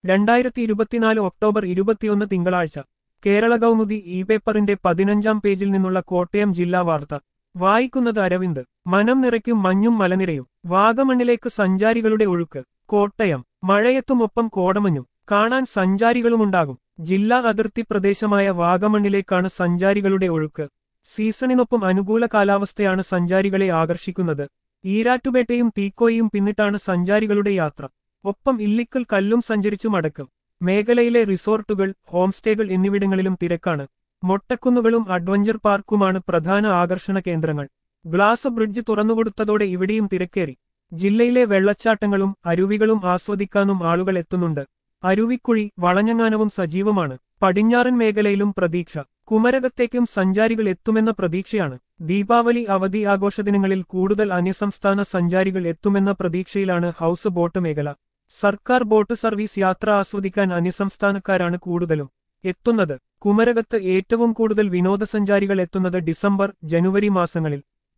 രണ്ടായിരത്തി ഇരുപത്തിനാല് ഒക്ടോബർ ഇരുപത്തിയൊന്ന് തിങ്കളാഴ്ച കേരള കൗമുദി ഇ പേപ്പറിന്റെ പതിനഞ്ചാം പേജിൽ നിന്നുള്ള കോട്ടയം ജില്ലാ വാർത്ത വായിക്കുന്നത് അരവിന്ദ് മനം നിറയ്ക്കും മഞ്ഞും മലനിരയും വാഗമണ്ണിലേക്ക് സഞ്ചാരികളുടെ ഒഴുക്ക് കോട്ടയം മഴയത്തുമൊപ്പം കോടമഞ്ഞും കാണാൻ സഞ്ചാരികളുമുണ്ടാകും ജില്ലാ അതിർത്തി പ്രദേശമായ വാഗമണ്ണിലേക്കാണ് സഞ്ചാരികളുടെ ഒഴുക്ക് സീസണിനൊപ്പം അനുകൂല കാലാവസ്ഥയാണ് സഞ്ചാരികളെ ആകർഷിക്കുന്നത് ഈരാറ്റുപേട്ടയും തീക്കോയും പിന്നിട്ടാണ് സഞ്ചാരികളുടെ യാത്ര ഒപ്പം ഇല്ലിക്കൽ കല്ലും സഞ്ചരിച്ചു മടക്കും മേഖലയിലെ റിസോർട്ടുകൾ ഹോംസ്റ്റേകൾ എന്നിവിടങ്ങളിലും തിരക്കാണ് മൊട്ടക്കുന്നുകളും അഡ്വഞ്ചർ പാർക്കുമാണ് പ്രധാന ആകർഷണ കേന്ദ്രങ്ങൾ ഗ്ലാസ് ബ്രിഡ്ജ് തുറന്നുകൊടുത്തതോടെ ഇവിടെയും തിരക്കേറി ജില്ലയിലെ വെള്ളച്ചാട്ടങ്ങളും അരുവികളും ആസ്വദിക്കാനും ആളുകൾ എത്തുന്നുണ്ട് അരുവിക്കുഴി വളഞ്ഞങ്ങാനവും സജീവമാണ് പടിഞ്ഞാറൻ മേഖലയിലും പ്രതീക്ഷ കുമരകത്തേക്കും സഞ്ചാരികൾ എത്തുമെന്ന പ്രതീക്ഷയാണ് ദീപാവലി അവധി ആഘോഷദിനങ്ങളിൽ കൂടുതൽ അന്യസംസ്ഥാന സഞ്ചാരികൾ എത്തുമെന്ന പ്രതീക്ഷയിലാണ് ഹൌസ് ബോട്ട് മേഖല സർക്കാർ ബോട്ട് സർവീസ് യാത്ര ആസ്വദിക്കാൻ അന്യസംസ്ഥാനക്കാരാണ് കൂടുതലും എത്തുന്നത് കുമരകത്ത് ഏറ്റവും കൂടുതൽ വിനോദസഞ്ചാരികൾ എത്തുന്നത് ഡിസംബർ ജനുവരി മാസങ്ങളിൽ